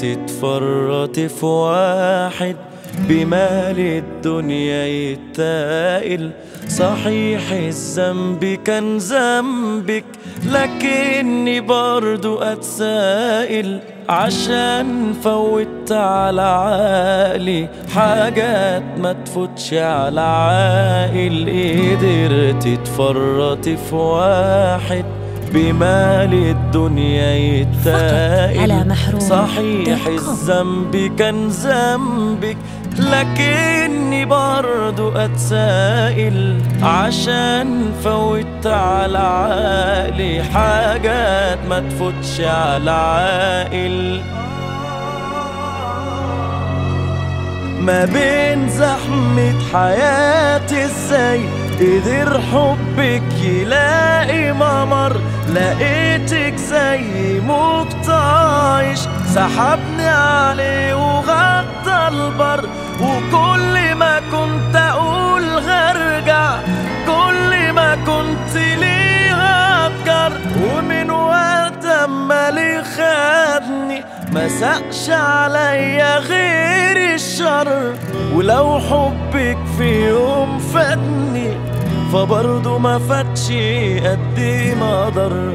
قدرت تفرط في واحد بمال الدنيا يتائل صحيح الذنب كان ذنبك لكني برضو اتسائل عشان فوت على عقلي حاجات ما تفوتش على عاقل قدرت تفرط في واحد بمال الدنيا على يتائل محروم صحيح دوت كوم. الذنب كان ذنبك لكني برضو اتسائل عشان فوت على عقلي حاجات ما تفوتش على عاقل ما بين زحمة حياتي ازاي قدر حبك يلاقي ممر لقيتك زي موج طايش سحبني عليه وغطى البر وكل ما كنت اقول هرجع كل ما كنت ليه هفكر ومن وقت اما ليه خدني ما سقش عليا غير الشر ولو حبك في يوم فاتني فبرضه ما فاتش قد ما ضر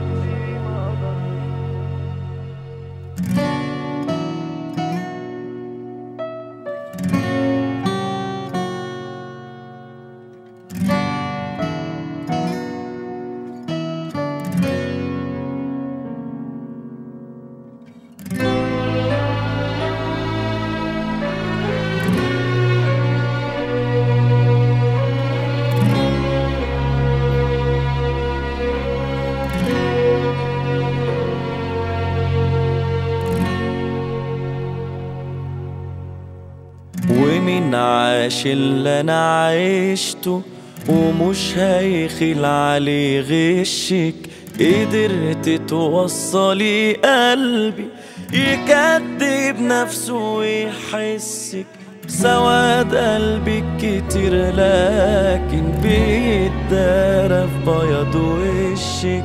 ومين عاش اللي انا عشته ومش هيخل عليه غشك قدرت توصلي قلبي يكدب نفسه ويحسك سواد قلبك كتير لكن بيتدارى في بياض وشك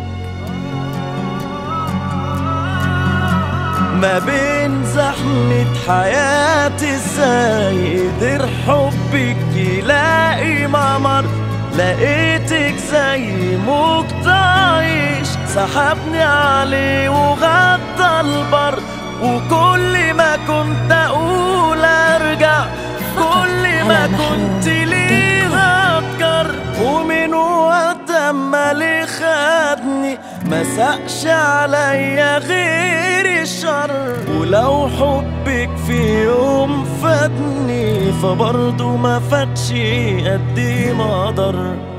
ما بين زحمة حياتي ازاي قدر حبك يلاقي ممر لقيتك زي موج طايش سحبني عليه وغطى البر وكل ما كنت اقول ارجع كل ما على محروم كنت ليه هفكر ومن وقت اما ليه خدني ما سقش عليا غير الشر ولو حبك في يوم فاتني فبرضه ما فاتش قد ما ضر